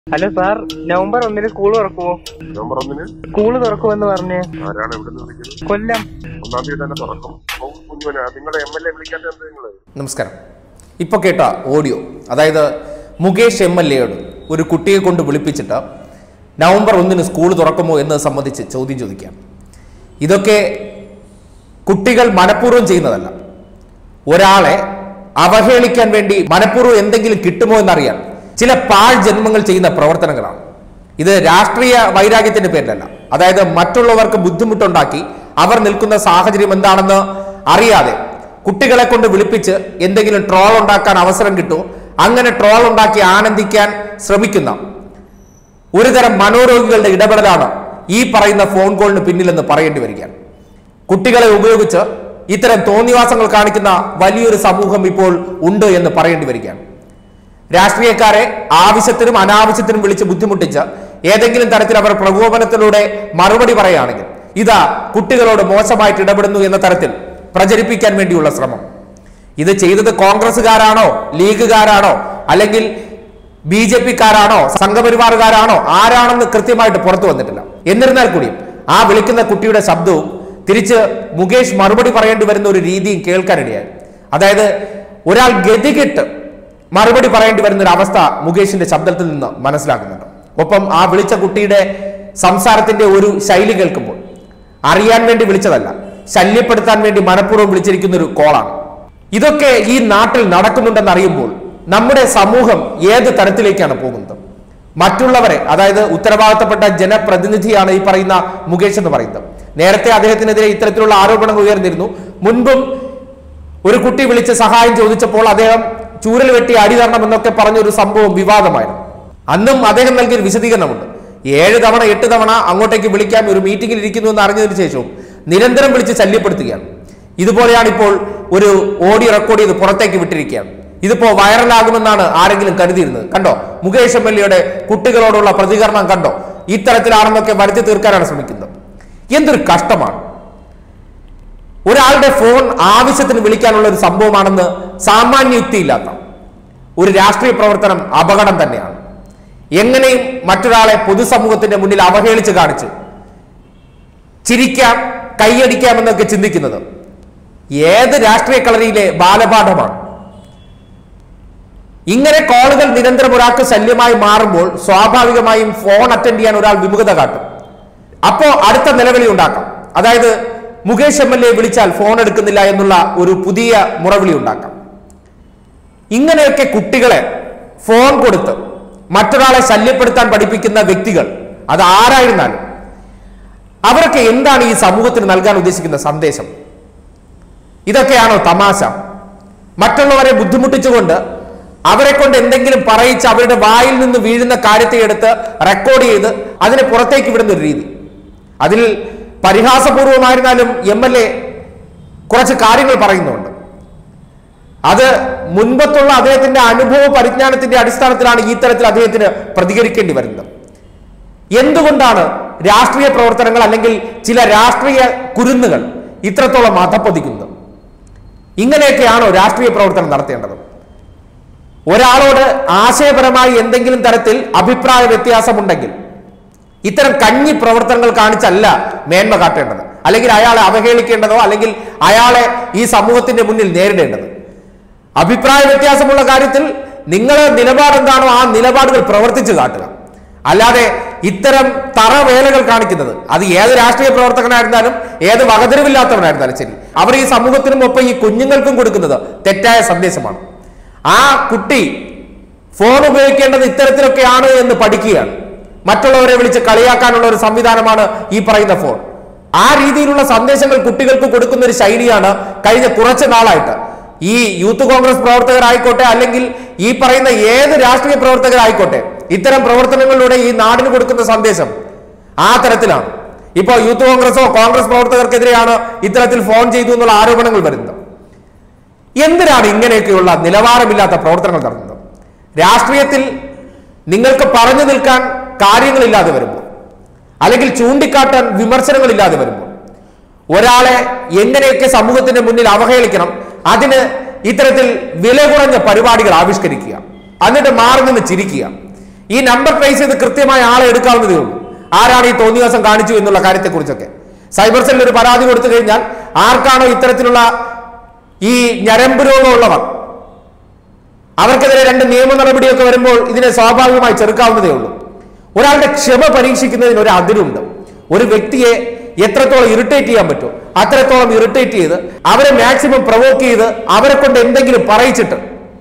hello sir November ഒന്നിന് school തുറക്കുമോ November ഒന്നിന് സ്കൂൾ തുറക്കുമെന്ന് പറഞ്ഞ് ആരാണ് എവിടെ നിന്ന് വിളിക്കുന്നത് കൊല്ലം ഒന്നാം തീയതി തന്നെ തുറക്കും ഓ, കുഞ്ഞുമോനെ നിങ്ങളുടെ എം എൽ എ വിളിക്കാത്ത എന്താ നിങ്ങള് നമസ്കാരം ഇപ്പോൾ കേട്ട ഓഡിയോ അതായത് മുകേഷ് എം എൽ എയോട് ഒരു കുട്ടിയെ കൊണ്ട് വിളിപ്പിച്ചിട്ട് നവംബർ ഒന്നിന് സ്കൂൾ തുറക്കുമോ എന്നത് സംബന്ധിച്ച് ചോദ്യം ചോദിക്കാം ഇതൊക്കെ കുട്ടികൾ മനഃപൂർവ്വം ചെയ്യുന്നതല്ല ഒരാളെ അവഹേളിക്കാൻ വേണ്ടി മനഃപൂർവ്വം എന്തെങ്കിലും കിട്ടുമോ എന്നറിയാൻ ചില പാഴ് ജന്മങ്ങൾ ചെയ്യുന്ന പ്രവർത്തനങ്ങളാണ് ഇത് രാഷ്ട്രീയ വൈരാഗ്യത്തിന്റെ പേരിലല്ല അതായത് മറ്റുള്ളവർക്ക് ബുദ്ധിമുട്ടുണ്ടാക്കി അവർ നിൽക്കുന്ന സാഹചര്യം എന്താണെന്ന് അറിയാതെ കുട്ടികളെ കൊണ്ട് വിളിപ്പിച്ച് എന്തെങ്കിലും ട്രോൾ ഉണ്ടാക്കാൻ അവസരം കിട്ടുമോ അങ്ങനെ ട്രോൾ ഉണ്ടാക്കി ആനന്ദിക്കാൻ ശ്രമിക്കുന്ന ഒരുതരം മനോരോഗികളുടെ ഇടപെടലാണ് ഈ പറയുന്ന ഫോൺ കോളിന് പിന്നിലെന്ന് പറയേണ്ടി വരികയാണ് കുട്ടികളെ ഉപയോഗിച്ച് ഇത്തരം തോന്നിവാസങ്ങൾ കാണിക്കുന്ന വലിയൊരു സമൂഹം ഇപ്പോൾ ഉണ്ട് എന്ന് പറയേണ്ടി വരികയാണ് രാഷ്ട്രീയക്കാരെ ആവശ്യത്തിനും അനാവശ്യത്തിനും വിളിച്ച് ബുദ്ധിമുട്ടിച്ച് ഏതെങ്കിലും തരത്തിൽ അവർ പ്രകോപനത്തിലൂടെ മറുപടി പറയുകയാണെങ്കിൽ ഇതാ കുട്ടികളോട് മോശമായിട്ട് ഇടപെടുന്നു എന്ന തരത്തിൽ പ്രചരിപ്പിക്കാൻ വേണ്ടിയുള്ള ശ്രമം ഇത് ചെയ്തത് കോൺഗ്രസ്സുകാരാണോ ലീഗുകാരാണോ അല്ലെങ്കിൽ ബി ജെ പിക്കാരാണോ സംഘപരിവാറുകാരാണോ ആരാണെന്ന് കൃത്യമായിട്ട് പുറത്തു വന്നിട്ടില്ല എന്നിരുന്നാൽ കൂടിയും ആ വിളിക്കുന്ന കുട്ടിയുടെ ശബ്ദവും തിരിച്ച് മുകേഷ് മറുപടി പറയേണ്ടി വരുന്ന ഒരു രീതിയും കേൾക്കാനിടയായി അതായത് ഒരാൾ ഗതികെട്ട് മറുപടി പറയേണ്ടി വരുന്ന ഒരു അവസ്ഥ മുകേഷിന്റെ ശബ്ദത്തിൽ നിന്ന് മനസ്സിലാക്കുന്നുണ്ട് ഒപ്പം ആ വിളിച്ച കുട്ടിയുടെ സംസാരത്തിന്റെ ഒരു ശൈലി കേൾക്കുമ്പോൾ അറിയാൻ വേണ്ടി വിളിച്ചതല്ല ശല്യപ്പെടുത്താൻ വേണ്ടി മനഃപൂർവ്വം വിളിച്ചിരിക്കുന്ന ഒരു കോളാണ് ഇതൊക്കെ ഈ നാട്ടിൽ നടക്കുന്നുണ്ടെന്ന് അറിയുമ്പോൾ നമ്മുടെ സമൂഹം ഏത് തരത്തിലേക്കാണ് പോകുന്നത് മറ്റുള്ളവരെ അതായത് ഉത്തരവാദിത്തപ്പെട്ട ജനപ്രതിനിധിയാണ് ഈ പറയുന്ന മുകേഷ് എന്ന് പറയുന്നത് നേരത്തെ അദ്ദേഹത്തിനെതിരെ ഇത്തരത്തിലുള്ള ആരോപണങ്ങൾ ഉയർന്നിരുന്നു മുൻപും ഒരു കുട്ടി വിളിച്ച് സഹായം ചോദിച്ചപ്പോൾ അദ്ദേഹം ചൂരൽ വെട്ടി അടി തരണം എന്നൊക്കെ പറഞ്ഞ ഒരു സംഭവം വിവാദമായിരുന്നു അന്നും അദ്ദേഹം നൽകിയ ഒരു വിശദീകരണമുണ്ട് ഏഴ് തവണ എട്ട് തവണ അങ്ങോട്ടേക്ക് വിളിക്കാൻ ഒരു മീറ്റിംഗിൽ ഇരിക്കുന്നു എന്ന് അറിഞ്ഞതിന് ശേഷവും നിരന്തരം വിളിച്ച് ശല്യപ്പെടുത്തുകയാണ് ഇതുപോലെയാണ് ഇപ്പോൾ ഒരു ഓഡിയോ റെക്കോർഡ് ചെയ്ത് പുറത്തേക്ക് വിട്ടിരിക്കുകയാണ് ഇതിപ്പോ വൈറലാകുമെന്നാണ് ആരെങ്കിലും കരുതിയിരുന്നത് കണ്ടോ മുകേഷ് എം എൽ എയുടെ കുട്ടികളോടുള്ള പ്രതികരണം കണ്ടോ ഇത്തരത്തിലാണെന്നൊക്കെ വരുത്തി തീർക്കാനാണ് ശ്രമിക്കുന്നത് എന്തൊരു കഷ്ടമാണ് ഒരാളുടെ ഫോൺ ആവശ്യത്തിന് വിളിക്കാനുള്ള ഒരു സംഭവമാണെന്ന് സാമാന്യ യുക്തിയില്ലാത്ത ഒരു രാഷ്ട്രീയ പ്രവർത്തനം അപകടം തന്നെയാണ് എങ്ങനെയും മറ്റൊരാളെ പൊതുസമൂഹത്തിന്റെ മുന്നിൽ അവഹേളിച്ച് കാണിച്ച് ചിരിക്കാം കൈയടിക്കാമെന്നൊക്കെ ചിന്തിക്കുന്നത് ഏത് രാഷ്ട്രീയ കളരിയിലെ ബാലപാഠമാണ് ഇങ്ങനെ കോളുകൾ നിരന്തരം ഒരാൾക്ക് ശല്യമായി മാറുമ്പോൾ സ്വാഭാവികമായും ഫോൺ അറ്റൻഡ് ചെയ്യാൻ ഒരാൾ വിമുഖത കാട്ടും അപ്പോ അടുത്ത നിലവിളി ഉണ്ടാക്കാം അതായത് മുകേഷ് എം എൽ എ വിളിച്ചാൽ ഫോൺ എടുക്കുന്നില്ല എന്നുള്ള ഒരു പുതിയ മുറവിളി ഉണ്ടാക്കാം ഇങ്ങനെയൊക്കെ കുട്ടികളെ ഫോൺ കൊടുത്ത് മറ്റൊരാളെ ശല്യപ്പെടുത്താൻ പഠിപ്പിക്കുന്ന വ്യക്തികൾ അത് ആരായിരുന്നാലും അവരൊക്കെ എന്താണ് ഈ സമൂഹത്തിന് നൽകാൻ ഉദ്ദേശിക്കുന്ന സന്ദേശം ഇതൊക്കെയാണോ തമാശ മറ്റുള്ളവരെ ബുദ്ധിമുട്ടിച്ചുകൊണ്ട് അവരെ കൊണ്ട് എന്തെങ്കിലും പറയിച്ച് അവരുടെ വായിൽ നിന്ന് വീഴുന്ന കാര്യത്തെ എടുത്ത് റെക്കോർഡ് ചെയ്ത് അതിനെ പുറത്തേക്ക് വിടുന്ന ഒരു രീതി അതിൽ പരിഹാസപൂർവമായിരുന്നാലും എം എൽ എ കുറച്ച് കാര്യങ്ങൾ പറയുന്നുണ്ട് അത് മുൻപത്തുള്ള അദ്ദേഹത്തിന്റെ അനുഭവ പരിജ്ഞാനത്തിന്റെ അടിസ്ഥാനത്തിലാണ് ഈ തരത്തിൽ അദ്ദേഹത്തിന് പ്രതികരിക്കേണ്ടി വരുന്നത് എന്തുകൊണ്ടാണ് രാഷ്ട്രീയ പ്രവർത്തനങ്ങൾ അല്ലെങ്കിൽ ചില രാഷ്ട്രീയ കുരുന്നുകൾ ഇത്രത്തോളം അധപ്പതിക്കുന്നത് ഇങ്ങനെയൊക്കെയാണോ രാഷ്ട്രീയ പ്രവർത്തനം നടത്തേണ്ടത് ഒരാളോട് ആശയപരമായി എന്തെങ്കിലും തരത്തിൽ അഭിപ്രായ വ്യത്യാസമുണ്ടെങ്കിൽ ഇത്തരം കഞ്ഞി പ്രവർത്തനങ്ങൾ കാണിച്ചല്ല മേന്മ കാട്ടേണ്ടത് അല്ലെങ്കിൽ അയാളെ അവഹേളിക്കേണ്ടതോ അല്ലെങ്കിൽ അയാളെ ഈ സമൂഹത്തിന്റെ മുന്നിൽ നേരിടേണ്ടത് അഭിപ്രായ വ്യത്യാസമുള്ള കാര്യത്തിൽ നിങ്ങളെ നിലപാട് എന്താണോ ആ നിലപാടുകൾ പ്രവർത്തിച്ചു കാട്ടുക അല്ലാതെ ഇത്തരം തറവേലകൾ കാണിക്കുന്നത് അത് ഏത് രാഷ്ട്രീയ പ്രവർത്തകനായിരുന്നാലും ഏത് വകതിരിവില്ലാത്തവനായിരുന്നാലും ശരി അവർ ഈ സമൂഹത്തിനും ഒപ്പം ഈ കുഞ്ഞുങ്ങൾക്കും കൊടുക്കുന്നത് തെറ്റായ സന്ദേശമാണ് ആ കുട്ടി ഫോൺ ഉപയോഗിക്കേണ്ടത് ഇത്തരത്തിലൊക്കെയാണ് എന്ന് പഠിക്കുകയാണ് മറ്റുള്ളവരെ വിളിച്ച് കളിയാക്കാനുള്ള ഒരു സംവിധാനമാണ് ഈ പറയുന്ന ഫോൺ ആ രീതിയിലുള്ള സന്ദേശങ്ങൾ കുട്ടികൾക്ക് കൊടുക്കുന്ന ഒരു ശൈലിയാണ് കഴിഞ്ഞ കുറച്ച് നാളായിട്ട് ഈ യൂത്ത് കോൺഗ്രസ് പ്രവർത്തകരായിക്കോട്ടെ അല്ലെങ്കിൽ ഈ പറയുന്ന ഏത് രാഷ്ട്രീയ പ്രവർത്തകരായിക്കോട്ടെ ഇത്തരം പ്രവർത്തനങ്ങളിലൂടെ ഈ നാടിന് കൊടുക്കുന്ന സന്ദേശം ആ തരത്തിലാണ് ഇപ്പോൾ യൂത്ത് കോൺഗ്രസോ കോൺഗ്രസ് പ്രവർത്തകർക്കെതിരെയാണ് ഇത്തരത്തിൽ ഫോൺ ചെയ്തു എന്നുള്ള ആരോപണങ്ങൾ വരുന്നത് എന്തിനാണ് ഇങ്ങനെയൊക്കെയുള്ള നിലവാരമില്ലാത്ത പ്രവർത്തനങ്ങൾ നടത്തുന്നത് രാഷ്ട്രീയത്തിൽ നിങ്ങൾക്ക് പറഞ്ഞു നിൽക്കാൻ കാര്യങ്ങളില്ലാതെ വരുമ്പോൾ അല്ലെങ്കിൽ ചൂണ്ടിക്കാട്ടാൻ വിമർശനങ്ങളില്ലാതെ വരുമ്പോൾ ഒരാളെ എങ്ങനെയൊക്കെ സമൂഹത്തിന്റെ മുന്നിൽ അവഹേളിക്കണം അതിന് ഇത്തരത്തിൽ വില കുറഞ്ഞ പരിപാടികൾ ആവിഷ്കരിക്കുക എന്നിട്ട് മാറി നിന്ന് ചിരിക്കുക ഈ നമ്പർ ട്രേസ് ചെയ്ത് കൃത്യമായ ആളെ എടുക്കാവുന്നതേ ഉള്ളൂ ആരാണ് ഈ തോന്നിവാസം കാണിച്ചു എന്നുള്ള കാര്യത്തെക്കുറിച്ചൊക്കെ സൈബർ സെല്ലിൽ ഒരു പരാതി കൊടുത്തു കഴിഞ്ഞാൽ ആർക്കാണോ ഇത്തരത്തിലുള്ള ഈ ഞരമ്പ് രോഗമുള്ളവർ അവർക്കെതിരെ രണ്ട് നിയമ നടപടിയൊക്കെ വരുമ്പോൾ ഇതിനെ സ്വാഭാവികമായി ചെറുക്കാവുന്നതേ ഉള്ളൂ ഒരാളുടെ ക്ഷമ പരീക്ഷിക്കുന്നതിന് ഒരു അതിരുണ്ട് ഒരു വ്യക്തിയെ എത്രത്തോളം ഇറിറ്റേറ്റ് ചെയ്യാൻ പറ്റും അത്രത്തോളം ഇറിറ്റേറ്റ് ചെയ്ത് അവരെ മാക്സിമം പ്രൊവോക്ക് ചെയ്ത് അവരെ കൊണ്ട് എന്തെങ്കിലും പറയിച്ചിട്ട്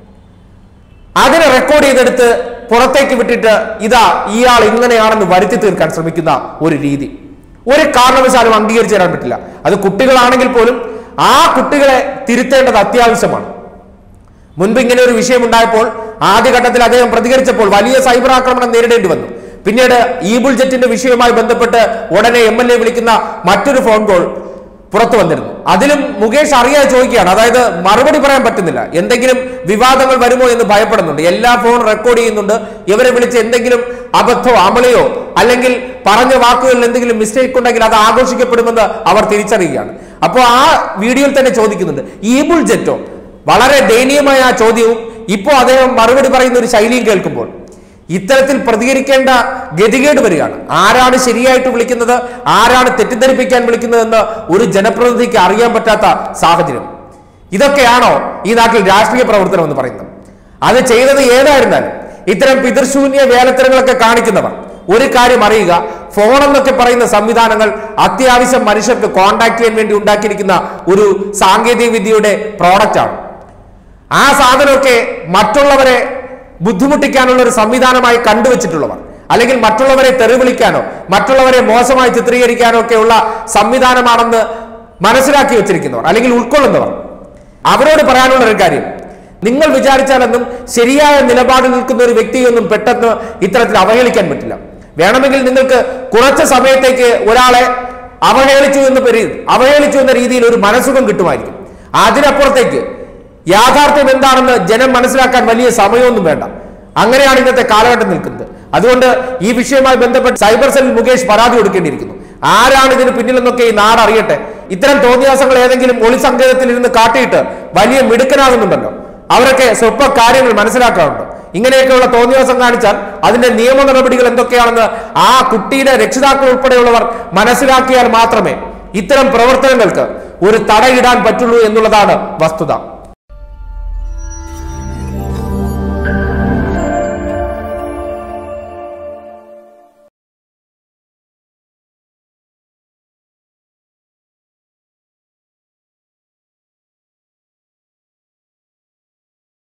അതിനെ റെക്കോർഡ് ചെയ്തെടുത്ത് പുറത്തേക്ക് വിട്ടിട്ട് ഇതാ ഇയാൾ ഇങ്ങനെയാണെന്ന് വരുത്തി തീർക്കാൻ ശ്രമിക്കുന്ന ഒരു രീതി ഒരു കാരണവശാലും അംഗീകരിച്ചു തരാൻ പറ്റില്ല അത് കുട്ടികളാണെങ്കിൽ പോലും ആ കുട്ടികളെ തിരുത്തേണ്ടത് അത്യാവശ്യമാണ് മുൻപ് ഇങ്ങനെ ഒരു വിഷയം ഉണ്ടായപ്പോൾ ആദ്യഘട്ടത്തിൽ അദ്ദേഹം പ്രതികരിച്ചപ്പോൾ വലിയ സൈബർ ആക്രമണം നേരിടേണ്ടി വന്നു പിന്നീട് ഈബുൾ ജെറ്റിന്റെ വിഷയവുമായി ബന്ധപ്പെട്ട് ഉടനെ എം എൽ എ വിളിക്കുന്ന മറ്റൊരു ഫോൺ കോൾ പുറത്തു വന്നിരുന്നു അതിലും മുകേഷ് അറിയാതെ ചോദിക്കുകയാണ് അതായത് മറുപടി പറയാൻ പറ്റുന്നില്ല എന്തെങ്കിലും വിവാദങ്ങൾ വരുമോ എന്ന് ഭയപ്പെടുന്നുണ്ട് എല്ലാ ഫോൺ റെക്കോർഡ് ചെയ്യുന്നുണ്ട് ഇവരെ വിളിച്ച് എന്തെങ്കിലും അബദ്ധമോ അമളിയോ അല്ലെങ്കിൽ പറഞ്ഞ വാക്കുകളിൽ എന്തെങ്കിലും മിസ്റ്റേക്ക് ഉണ്ടെങ്കിൽ അത് ആഘോഷിക്കപ്പെടുമെന്ന് അവർ തിരിച്ചറിയുകയാണ് അപ്പോൾ ആ വീഡിയോയിൽ തന്നെ ചോദിക്കുന്നുണ്ട് ഈബുൾ ജെറ്റോ വളരെ ദയനീയമായ ആ ചോദ്യവും ഇപ്പോൾ അദ്ദേഹം മറുപടി പറയുന്ന ഒരു ശൈലിയും കേൾക്കുമ്പോൾ ഇത്തരത്തിൽ പ്രതികരിക്കേണ്ട ഗതികേട് വരികയാണ് ആരാണ് ശരിയായിട്ട് വിളിക്കുന്നത് ആരാണ് തെറ്റിദ്ധരിപ്പിക്കാൻ വിളിക്കുന്നതെന്ന് ഒരു ജനപ്രതിനിധിക്ക് അറിയാൻ പറ്റാത്ത സാഹചര്യം ഇതൊക്കെയാണോ ഈ നാട്ടിൽ രാഷ്ട്രീയ പ്രവർത്തനം എന്ന് പറയുന്നത് അത് ചെയ്തത് ഏതായിരുന്നാലും ഇത്തരം പിതൃശൂന്യ വേലത്തരങ്ങളൊക്കെ കാണിക്കുന്നവർ ഒരു കാര്യം അറിയുക ഫോൺ എന്നൊക്കെ പറയുന്ന സംവിധാനങ്ങൾ അത്യാവശ്യം മനുഷ്യർക്ക് കോണ്ടാക്ട് ചെയ്യാൻ വേണ്ടി ഉണ്ടാക്കിയിരിക്കുന്ന ഒരു സാങ്കേതിക വിദ്യയുടെ പ്രോഡക്റ്റ് ആണ് ആ സാധനമൊക്കെ മറ്റുള്ളവരെ ബുദ്ധിമുട്ടിക്കാനുള്ള ഒരു സംവിധാനമായി കണ്ടുവച്ചിട്ടുള്ളവർ അല്ലെങ്കിൽ മറ്റുള്ളവരെ തെറിവിളിക്കാനോ മറ്റുള്ളവരെ മോശമായി ചിത്രീകരിക്കാനോ ഒക്കെയുള്ള സംവിധാനമാണെന്ന് മനസ്സിലാക്കി വെച്ചിരിക്കുന്നവർ അല്ലെങ്കിൽ ഉൾക്കൊള്ളുന്നവർ അവരോട് പറയാനുള്ള ഒരു കാര്യം നിങ്ങൾ വിചാരിച്ചാലൊന്നും ശരിയായ നിലപാടിൽ നിൽക്കുന്ന ഒരു വ്യക്തിയൊന്നും പെട്ടെന്ന് ഇത്തരത്തിൽ അവഹേളിക്കാൻ പറ്റില്ല വേണമെങ്കിൽ നിങ്ങൾക്ക് കുറച്ച് സമയത്തേക്ക് ഒരാളെ അവഹേളിച്ചു എന്ന് പെരി അവഹേളിച്ചു എന്ന രീതിയിൽ ഒരു മനസ്സുഖം കിട്ടുമായിരിക്കും അതിനപ്പുറത്തേക്ക് യാഥാർത്ഥ്യം എന്താണെന്ന് ജനം മനസ്സിലാക്കാൻ വലിയ സമയമൊന്നും വേണ്ട അങ്ങനെയാണ് ഇന്നത്തെ കാലഘട്ടം നിൽക്കുന്നത് അതുകൊണ്ട് ഈ വിഷയവുമായി ബന്ധപ്പെട്ട് സൈബർ സെൽ മുകേഷ് പരാതി കൊടുക്കേണ്ടിയിരിക്കുന്നു ആരാണ് ഇതിന് പിന്നിലെന്നൊക്കെ ഈ നാട് അറിയട്ടെ ഇത്തരം തോന്നിയാസങ്ങൾ ഏതെങ്കിലും ഒളിസങ്കേതത്തിൽ ഇരുന്ന് കാട്ടിയിട്ട് വലിയ മിടുക്കനാകുന്നുണ്ടല്ലോ അവരൊക്കെ സ്വപ്പ കാര്യങ്ങൾ മനസ്സിലാക്കാറുണ്ട് ഇങ്ങനെയൊക്കെയുള്ള തോന്നിയാസം കാണിച്ചാൽ അതിന്റെ നിയമ നടപടികൾ എന്തൊക്കെയാണെന്ന് ആ കുട്ടിയുടെ രക്ഷിതാക്കൾ ഉൾപ്പെടെയുള്ളവർ മനസ്സിലാക്കിയാൽ മാത്രമേ ഇത്തരം പ്രവർത്തനങ്ങൾക്ക് ഒരു തടയിടാൻ പറ്റുള്ളൂ എന്നുള്ളതാണ് വസ്തുത